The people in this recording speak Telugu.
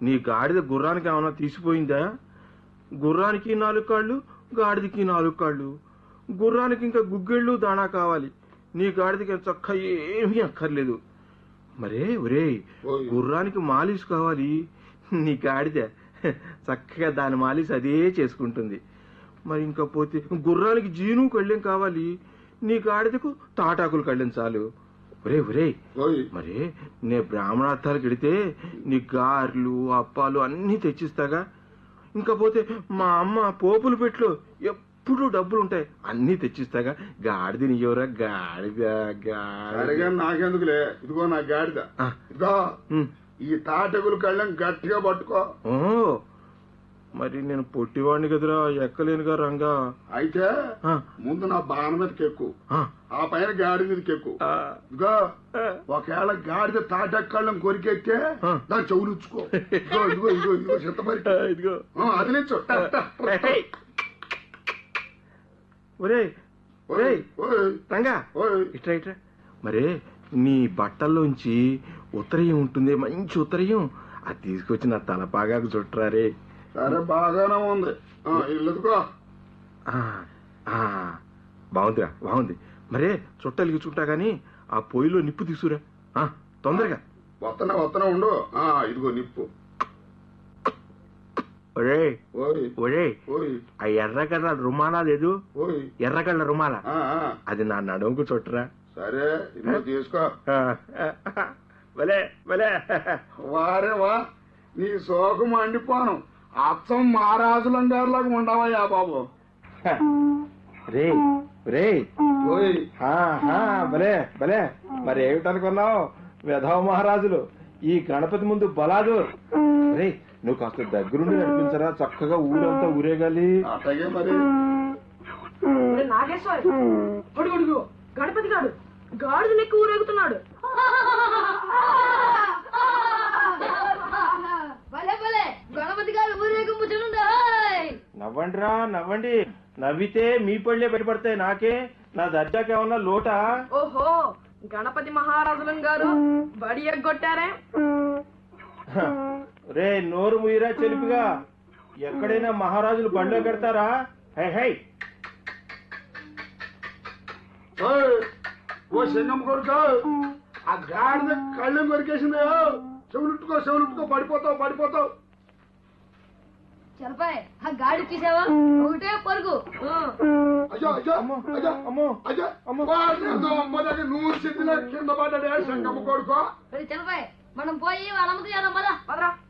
నీ గాడిద గుర్రానికి ఏమైనా తీసిపోయిందా గుర్రానికి నాలుగు కాళ్ళు గాడిదకి నాలుగు కాళ్ళు గుర్రానికి ఇంకా గుగ్గిళ్ళు దాణా కావాలి నీ గాడిదకి చక్క ఏమీ అక్కర్లేదు మరే ఒరే ఓయ్. గుర్రానికి మాలిష్ కావాలి నీ గాడిద చక్కగా దాని మాలిష్ అదే చేసుకుంటుంది మరి ఇంకా పోతే గుర్రానికి జీను కళ్ళెం కావాలి నీ గాడిదకు తాటాకులు కళ్ళెం చాలు ఒరే ఒరే ఓయ్ మరి నే బ్రాహ్మణార్థాలకు వెడితే నీ గారెలు అప్పాలు అన్నీ తెచ్చిస్తాగా ఇంకా పోతే మా అమ్మ పోపులు పెట్లు ఎప్పుడు డబ్బులు ఉంటాయి అన్నీ తెచ్చిస్తాగా గాడిద నీయవరా గాడిద గాడిద అడిగా నాకెందుకులే ఇదిగో నా గాడిద ఆ, ఇదిగో ఉమ్. ఈ తాటగులు కళ్ళం గట్టిగా పట్టుకో ఓ మరి నేను పొట్టివాడిని కదరా ఎక్కలేనుగా రంగా అయితే ఆ, ముందు నా బాణ మీదకి ఎక్కు ఆ, ఆ పైన గాడి మీదకి ఎక్కు ఆ, ఇదిగో ఆ. ఒకవేళ గాడిద తాటక్కళ్ళం కొరికెత్తే ఆ. దాని చెవులుచ్చుకో ఇదిగో ఇదిగో ఇదిగో ఇదిగో చిత్తపరి ఆ, ఇదిగో అది నిచ్చు హే. ఒరేయ్ ఒరేయ్ ఓయ్ రంగా ఓయ్ ఇట్రా ఇట్రా మరే నీ బట్టల్లోంచి ఉత్తరయం ఉంటుంది మంచి ఉత్తరయం అది తీసుకొచ్చి నా తలపాగాకు చుట్టరారే సరే బాగానే ఉంది ఆ, ఇల్లుదుకో ఆ, ఆ, బాగుందిరా బాగుంది మరే చుట్టాలకి చుట్టా గాని ఆ పొయ్యిలో నిప్పు తీసుకురా ఆ, తొందరగా వత్తన వత్తన ఉండు ఆ ఇదిగో నిప్పు ఒరే ఓయ్ ఒరే ఓయ్ ఆ ఎర్రగడ్డ రుమాలా లేదు ఓయ్ ఎర్రగడ్డ రుమాల ఆ, ఆ, అది నా నడుముకు చుట్టరా సరే ఇదిగో తీసుకో ఆ, భలే భలే వారే వా నీ సోకు మండిపోను అచ్చం మహారాజులం గారిలాగా ఉండవయ్యా బాబు రే రే ఓయ్ హా, హా, భలే భలే మరి ఏమిటనుకున్నావు వెధవ మహారాజులు ఈ గణపతి ముందు బలాదు రే నువ్వు కాస్త దగ్గరుండి నడిపించరా చక్కగా ఊరంతా ఊరేగాలి అట్టగే మరి ఒరే నాగేశ్వర్ అడుగు అడుగు గణపతి గాడు గాడిద నెక్కి ఊరేగుతున్నాడు భలే భలే గణపతి గారు ఊరేగింపు చూడండి నవ్వండిరా నవ్వండి నవ్వితే మీ పళ్ళే బయటపడతాయి నాకే నా దర్జాకి ఏమన్నా లోటా ఓహో గణపతి మహారాజులం గారు బడి ఎగ్గొట్టారే హ, రే నోరు ముయిరా చెలిపిగా ఎక్కడైనా మహారాజులు బండ్లో పెడతారా హై హై ఓయ్, ఓ సింగం కొడుకు ఆ గాడిద కళ్ళెం కొరికేసింది చెవులుట్టుకో చెవులుట్టుకో పడిపోతావు పడిపోతావు చలపాయ్ ఆ గాడి చూసావా ఒకటే పరుగు ఆ, అయ్యో అయ్యో అమ్మో అయ్యో అమ్మో అయ్యో అమ్మో. వాడినేదో అమ్మ దగ్గర నూరు సిద్ధిలో కింద పడ్డాడే సంగమ్మ కొడుకో మరి చలపాయ్ మనం పోయి వాళ్ళ అమ్మకి చేద్దాం పదా పదరా